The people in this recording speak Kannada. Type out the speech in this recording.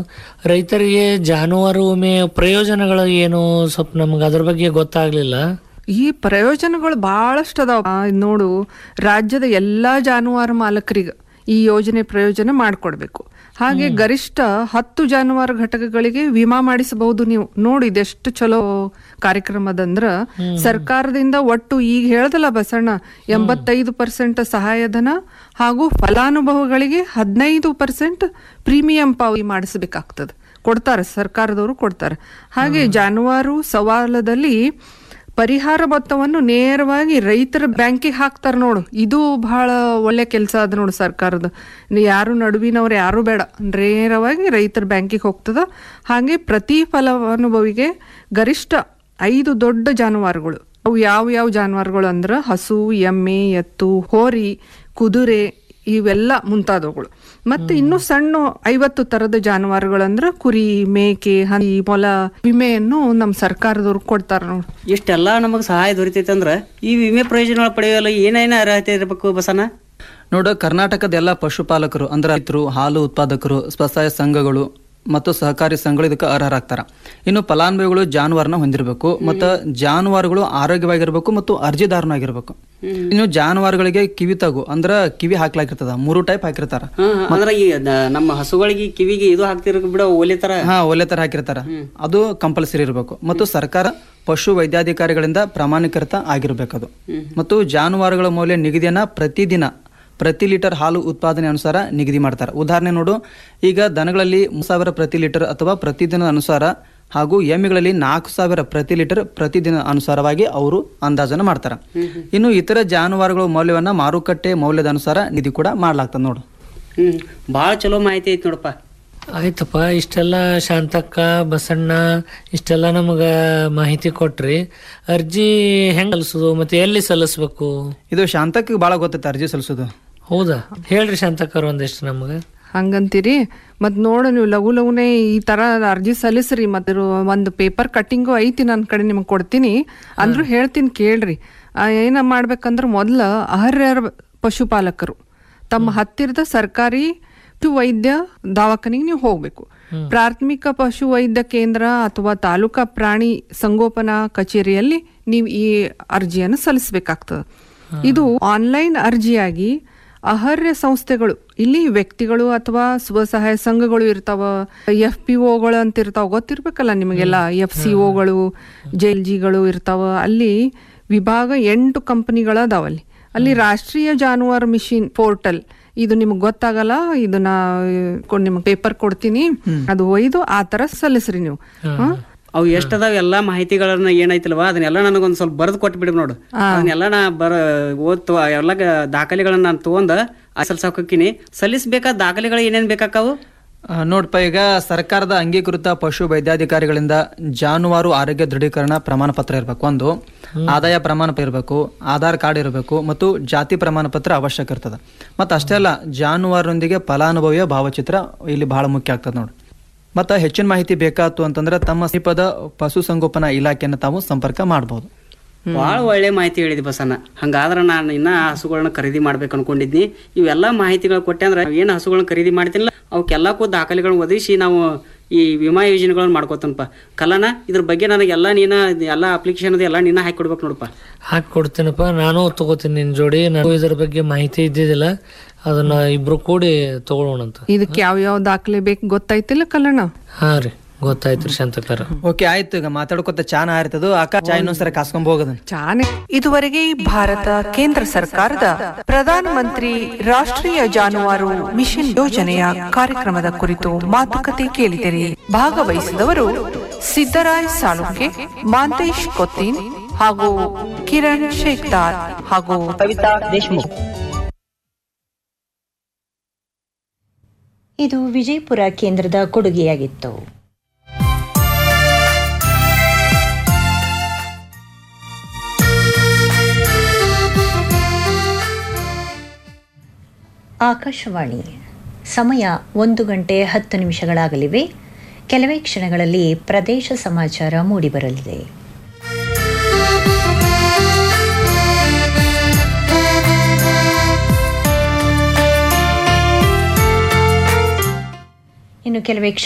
ರೈತರಿಗೆ ಜಾನುವಾರು ವಿಮೆ ಪ್ರಯೋಜನಗಳು ಏನು ಸ್ವಲ್ಪ ನಮ್ಗೆ ಅದ್ರ ಬಗ್ಗೆ ಗೊತ್ತಾಗ್ಲಿಲ್ಲ ಈ ಪ್ರಯೋಜನಗಳು ಬಹಳಷ್ಟು ಅದಾವ ಆ, ನೋಡು ರಾಜ್ಯದ ಎಲ್ಲಾ ಜಾನುವಾರು ಮಾಲಕರಿಗೆ ಈ ಯೋಜನೆ ಪ್ರಯೋಜನ ಮಾಡಿಕೊಡ್ಬೇಕು ಹಾಗೆ ಗರಿಷ್ಠ ಹತ್ತು ಜಾನುವಾರು ಘಟಕಗಳಿಗೆ ವಿಮಾ ಮಾಡಿಸಬಹುದು ನೀವು ನೋಡಿ ಇದೆಷ್ಟು ಚಲೋ ಕಾರ್ಯಕ್ರಮದಂದ್ರ ಸರ್ಕಾರದಿಂದ ಒಟ್ಟು ಈಗ ಹೇಳ್ದಲ್ಲ ಬಸಣ್ಣ ಎಂಬತ್ತೈದು ಪರ್ಸೆಂಟ್ ಸಹಾಯಧನ ಹಾಗೂ ಫಲಾನುಭವಿಗಳಿಗೆ ಹದಿನೈದು ಪರ್ಸೆಂಟ್ ಪ್ರೀಮಿಯಂ ಪಾವತಿ ಮಾಡಿಸಬೇಕಾಗ್ತದೆ ಕೊಡ್ತಾರೆ ಸರ್ಕಾರದವರು ಕೊಡ್ತಾರೆ ಹಾಗೆ ಜಾನುವಾರು ಸವಾಲದಲ್ಲಿ ಪರಿಹಾರ ಮೊತ್ತವನ್ನು ನೇರವಾಗಿ ರೈತರ ಬ್ಯಾಂಕಿಗೆ ಹಾಕ್ತಾರೆ ನೋಡು ಇದು ಬಹಳ ಒಳ್ಳೆ ಕೆಲಸ ಅದ ನೋಡು ಸರ್ಕಾರದ ಇನ್ನು ಯಾರು ನಡುವಿನವ್ರು ಯಾರು ಬೇಡ ನೇರವಾಗಿ ರೈತರ ಬ್ಯಾಂಕಿಗೆ ಹೋಗ್ತದ ಹಾಗೆ ಪ್ರತಿ ಫಲಾನುಭವಿಗೆ ಗರಿಷ್ಠ ಐದು ದೊಡ್ಡ ಜಾನುವಾರುಗಳು ಅವು ಯಾವ ಯಾವ ಜಾನುವಾರುಗಳು ಅಂದ್ರೆ ಹಸು ಎಮ್ಮೆ ಎತ್ತು ಹೋರಿ ಕುದುರೆ ಇವೆಲ್ಲ ಮುಂತಾದವುಗಳು ಮತ್ತೆ ಇನ್ನು ಸಣ್ಣ ಐವತ್ತು ತರದ ಜಾನುವಾರುಗಳು ಅಂದ್ರೆ ಕುರಿ ಮೇಕೆ ಹಂದಿ ಮೊಲ ವಿಮೆಯನ್ನು ನಮ್ಮ ಸರ್ಕಾರದವ್ರು ಕೊಡ್ತಾರ ನೋಡಿ ಇಷ್ಟೆಲ್ಲ ನಮಗೆ ಸಹಾಯ ದೊರಿತೈತೆ ಅಂದ್ರೆ ಈ ವಿಮೆ ಪ್ರಯೋಜನಗಳು ಪಡೆಯಲು ಏನೇನು ಅರ್ಹತೆ ಇರಬೇಕು ಬಸನ ನೋಡು ಕರ್ನಾಟಕದ ಎಲ್ಲ ಪಶುಪಾಲಕರು ಅಂದ್ರೆ ರೈತರು ಹಾಲು ಉತ್ಪಾದಕರು ಸ್ವಸಹಾಯ ಸಂಘಗಳು ಮತ್ತು ಸಹಕಾರಿ ಸಂಘಗಳು ಇದಕ್ಕೆ ಅರ್ಹರಾಗ್ತಾರ ಇನ್ನು ಫಲಾನುಭವಿಗಳು ಜಾನುವಾರನ ಹೊಂದಿರಬೇಕು ಮತ್ತು ಜಾನುವಾರುಗಳು ಆರೋಗ್ಯವಾಗಿರ್ಬೇಕು ಮತ್ತು ಅರ್ಜಿದಾರನಾಗಿರ್ಬೇಕು ಇನ್ನು ಜಾನುವಾರುಗಳಿಗೆ ಕಿವಿ ತಗು ಅಂದ್ರ ಕಿವಿ ಹಾಕ್ಲಾಕಿರ್ತದ ಮೂರು ಟೈಪ್ ಹಾಕಿರ್ತಾರ ಹ್ಮ್ ಅಂದ್ರೆ ಈ ದ- ನಮ್ಮ ಹಸುಗಳಿಗೆ ಕಿವಿಗೆ ಇದು ಹಾಕ್ತಿರ ಬಿಡ ಓಲೆ ತರ ಹಾ ಒಲೆ ತರ ಹಾಕಿರ್ತಾರ ಅದು ಕಂಪಲ್ಸರಿ ಇರಬೇಕು ಮತ್ತು ಸರ್ಕಾರ ಪಶು ವೈದ್ಯಾಧಿಕಾರಿಗಳಿಂದ ಪ್ರಮಾಣೀಕೃತ ಆಗಿರ್ಬೇಕದು ಮತ್ತು ಜಾನುವಾರುಗಳ ಮೌಲ್ಯ ನಿಗದಿಯನ್ನ ಪ್ರತಿದಿನ ಪ್ರತಿ ಲೀಟರ್ ಹಾಲು ಉತ್ಪಾದನೆ ಅನುಸಾರ ನಿಗದಿ ಮಾಡ್ತಾರೆ ಉದಾಹರಣೆ ನೋಡು ಈಗ ದನಗಳಲ್ಲಿ ಮೂರು ಸಾವಿರ ಪ್ರತಿ ಲೀಟರ್ ಅಥವಾ ಪ್ರತಿದಿನ ಅನುಸಾರ ಹಾಗೂ ಎಮ್ಮೆಗಳಲ್ಲಿ ನಾಲ್ಕು ಸಾವಿರ ಪ್ರತಿ ಲೀಟರ್ ಪ್ರತಿದಿನ ಅನುಸಾರವಾಗಿ ಅವರು ಅಂದಾಜನ್ನು ಮಾಡ್ತಾರೆ ಇನ್ನು ಇತರ ಜಾನುವಾರುಗಳ ಮೌಲ್ಯವನ್ನ ಮಾರುಕಟ್ಟೆ ಮೌಲ್ಯದ ಅನುಸಾರ ನಿಧಿ ಕೂಡ ಮಾಡ್ಲಾಗ್ತದೆ ನೋಡು ಹ್ಮ್ ಭಾಳ ಚಲೋ ಮಾಹಿತಿ ಐತಿ ನೋಡಪ್ಪ ಆಯ್ತಪ್ಪ ಇಷ್ಟೆಲ್ಲ ಶಾಂತಕ್ಕ ಬಸಣ್ಣ ಇಷ್ಟೆಲ್ಲ ನಮಗ ಮಾಹಿತಿ ಕೊಟ್ರಿ ಅರ್ಜಿ ಹೆಂಗ್ ಸಲ್ಲಿಸೋದು ಮತ್ತೆ ಎಲ್ಲಿ ಸಲ್ಲಿಸ್ಬೇಕು ಇದು ಶಾಂತಕ್ಕೆ ಭಾಳ ಗೊತ್ತೈತೆ ಅರ್ಜಿ ಸಲ್ಲಿಸೋದು ಹೌದಾ ಹೇಳ್ರಿ ಶಾಂತಕ್ಕರ್ ಒಂದಿಷ್ಟು ನಮಗ ಹಂಗಂತೀರಿ ಮತ್ ನೋಡು ನೀವು ಲಘು ಲಘುನೆ ಈ ತರ ಅರ್ಜಿ ಸಲ್ಲಿಸ್ರಿ ಮತ್ತೆ ಒಂದು ಪೇಪರ್ ಕಟ್ಟಿಂಗು ಐತಿ ನನ್ನ ಕಡೆ ನಿಮ್ಗೆ ಕೊಡ್ತೀನಿ ಅಂದ್ರೂ ಹೇಳ್ತೀನಿ ಕೇಳ್ರಿ ಆ, ಏನ ಮಾಡ್ಬೇಕಂದ್ರ ಮೊದ್ಲ ಅರ್ಹರ ಪಶುಪಾಲಕರು ತಮ್ಮ ಹತ್ತಿರದ ಸರ್ಕಾರಿ ಪಶು ವೈದ್ಯ ದವಾಖಾನಿಗೆ ನೀವು ಹೋಗ್ಬೇಕು ಪ್ರಾಥಮಿಕ ಪಶು ವೈದ್ಯ ಕೇಂದ್ರ ಅಥವಾ ತಾಲೂಕಾ ಪ್ರಾಣಿ ಸಂಗೋಪನಾ ಕಚೇರಿಯಲ್ಲಿ ನೀವು ಈ ಅರ್ಜಿಯನ್ನು ಸಲ್ಲಿಸಬೇಕಾಗ್ತದೆ ಇದು ಆನ್ಲೈನ್ ಅರ್ಜಿಯಾಗಿ ಅರ್ಹ ಸಂಸ್ಥೆಗಳು ಇಲ್ಲಿ ವ್ಯಕ್ತಿಗಳು ಅಥವಾ ಸ್ವಸಹಾಯ ಸಂಘಗಳು ಇರ್ತಾವ ಎಫ್ ಪಿ ಒಗಳು ಅಂತ ಇರ್ತಾವ ಗೊತ್ತಿರ್ಬೇಕಲ್ಲ ನಿಮಗೆಲ್ಲ ಎಫ್ ಸಿ ಒಗಳು ಜೆಲ್ ಜಿಗಳು ಇರ್ತಾವ ಅಲ್ಲಿ ವಿಭಾಗ ಎಂಟು ಕಂಪನಿಗಳು ಅದಾವಲ್ಲಿ ಅಲ್ಲಿ ರಾಷ್ಟ್ರೀಯ ಜಾನುವಾರು ಮಿಷಿನ್ ಪೋರ್ಟಲ್ ಇದು ನಿಮ್ಗೆ ಗೊತ್ತಾಗಲ್ಲ ಇದನ್ನ ನಿಮ್ಗೆ ಪೇಪರ್ ಕೊಡ್ತೀನಿ ಅದು ಒಯ್ದು ಆ ತರ ಸಲ್ಲಿಸ್ರಿ ನೀವು ಹಾ? ಅವು ಎಷ್ಟದಾವ ಎಲ್ಲಾ ಮಾಹಿತಿಗಳನ್ನ ಏನೈತಿಲ್ವಾ ಅದನ್ನೆಲ್ಲ ನನಗೊಂದ್ ಸ್ವಲ್ಪ ಬರೆದು ಕೊಟ್ಬಿಡಿ ನೋಡು ಅದನ್ನೆಲ್ಲ ನಾ ಬರ ಓದ್ತು ಎಲ್ಲ ದಾಖಲೆಗಳನ್ನ ನಾನು ತಗೊಂಡ ಸಲ್ಸಾಕಿನಿ ಸಲ್ಲಿಸ್ಬೇಕಾದ ದಾಖಲೆಗಳು ಏನೇನ್ ಬೇಕಾಕಾವು ಆ, ನೋಡ್ಪ ಈಗ ಸರ್ಕಾರದ ಅಂಗೀಕೃತ ಪಶು ವೈದ್ಯಾಧಿಕಾರಿಗಳಿಂದ ಜಾನುವಾರು ಆರೋಗ್ಯ ದೃಢೀಕರಣ ಪ್ರಮಾಣ ಪತ್ರ ಇರಬೇಕು ಒಂದು ಆದಾಯ ಪ್ರಮಾಣ ಪತ್ರ ಇರಬೇಕು ಆಧಾರ್ ಕಾರ್ಡ್ ಇರಬೇಕು ಮತ್ತು ಜಾತಿ ಪ್ರಮಾಣ ಪತ್ರ ಅವಶ್ಯಕ ಇರ್ತದೆ ಮತ್ತು ಅಷ್ಟೇ ಅಲ್ಲ ಜಾನುವಾರೊಂದಿಗೆ ಫಲಾನುಭವಿಯ ಭಾವಚಿತ್ರ ಇಲ್ಲಿ ಬಹಳ ಮುಖ್ಯ ಆಗ್ತದೆ ನೋಡಿ ಮತ್ತು ಹೆಚ್ಚಿನ ಮಾಹಿತಿ ಬೇಕಾಯ್ತು ಅಂತಂದ್ರೆ ತಮ್ಮ ಸಮೀಪದ ಪಶುಸಂಗೋಪನಾ ಇಲಾಖೆಯನ್ನು ತಾವು ಸಂಪರ್ಕ ಮಾಡಬಹುದು ಭಾಳ ಒಳ್ಳೆ ಮಾಹಿತಿ ಹೇಳಿದಿ ಬಸಣ್ಣ ಹಂಗಾದ್ರೆ ನಾನು ಇನ್ನ ಹಸುಗಳನ್ನ ಖರೀದಿ ಮಾಡ್ಬೇಕು ಅನ್ಕೊಂಡಿದ್ನಿ ಇವೆಲ್ಲ ಮಾಹಿತಿಗಳು ಕೊಟ್ಟೆ ಅಂದ್ರೆ ಏನು ಹಸುಗಳನ್ನ ಖರೀದಿ ಮಾಡ್ತೀನಿಲ್ಲ ಅವಕ್ಕೆಲ್ಲಕ್ಕೂ ದಾಖಲೆಗಳನ್ನ ಒದಗಿಸಿ ನಾವು ಈ ವಿಮಾ ಯೋಜನೆಗಳನ್ನ ಮಾಡ್ಕೋತನಪ್ಪ ಕಲ್ಲನ ಇದ್ರ ಬಗ್ಗೆ ನನಗೆ ಎಲ್ಲ ನೀನ ಎಲ್ಲ ಅಪ್ಲಿಕೇಶನ್ ಅದು ಎಲ್ಲ ನೀನ ಹಾಕಿ ಕೊಡ್ಬೇಕು ನೋಡಪ್ಪ ಹಾಕಿ ಕೊಡ್ತೀನಪ್ಪ ನಾನು ತಗೋತೀನಿ ನಿನ್ ಜೋಡಿ ನನಗೂ ಇದ್ರ ಬಗ್ಗೆ ಮಾಹಿತಿ ಇದ್ದಿದ್ದಿಲ್ಲ ಅದನ್ನ ಇಬ್ರು ಕೂಡಿ ತಗೊಳ್ಳೋಣಂತ ಇದಕ್ಕೆ ಯಾವ ಯಾವ ದಾಖಲೆ ಬೇಕು ಗೊತ್ತಾಯ್ತಿಲ್ಲ ಕಲ್ಲಣ್ಣ ಹಾ ರೀ ಗೊತ್ತಾಯ್ತು ಶಾಂತಕರ ಓಕೆ ಆಯ್ತು ಈಗ ಮಾತಾಡ್ಕೊತ ಚಾನ ಆರ್ತದ ಅಕ್ಕ ಚಾ ಇನ್ನೊಂದ್ಸರ ಕಾಸ್ಕೊಂಡ್ ಹೋಗೋದನ್ ಚಾನೆ ಇದುವರೆಗೆ ಭಾರತ ಕೇಂದ್ರ ಸರ್ಕಾರದ ಪ್ರಧಾನ ಮಂತ್ರಿ ರಾಷ್ಟ್ರೀಯ ಜಾನುವಾರು ಮಿಷನ್ ಯೋಜನೆಯ ಕಾರ್ಯಕ್ರಮದ ಕುರಿತು ಮಾತುಕತೆ ಕೇಳಿದಿರಿ ಭಾಗವಹಿಸಿದವರು ಸಿದ್ದರಾಯ್ ಸಾಳುಂಕೆ ಮಾಂತೇಶ್ ಕೊತ್ತಿನ್ ಹಾಗೂ ಕಿರಣ್ ಶೇಖ್ದಾರ್ ಹಾಗೂ ಇದು ವಿಜಯಪುರ ಕೇಂದ್ರದ ಕೊಡುಗೆಯಾಗಿತ್ತು ಆಕಾಶವಾಣಿ ಸಮಯ ಒಂದು ಗಂಟೆ ಹತ್ತು ನಿಮಿಷಗಳಾಗಲಿವೆ ಕೆಲವೇ ಕ್ಷಣಗಳಲ್ಲಿ ಪ್ರದೇಶ ಸಮಾಚಾರ ಮೂಡಿಬರಲಿದೆ ಇನ್ನು ಕೆಲವೇ ಕ್ಷಣ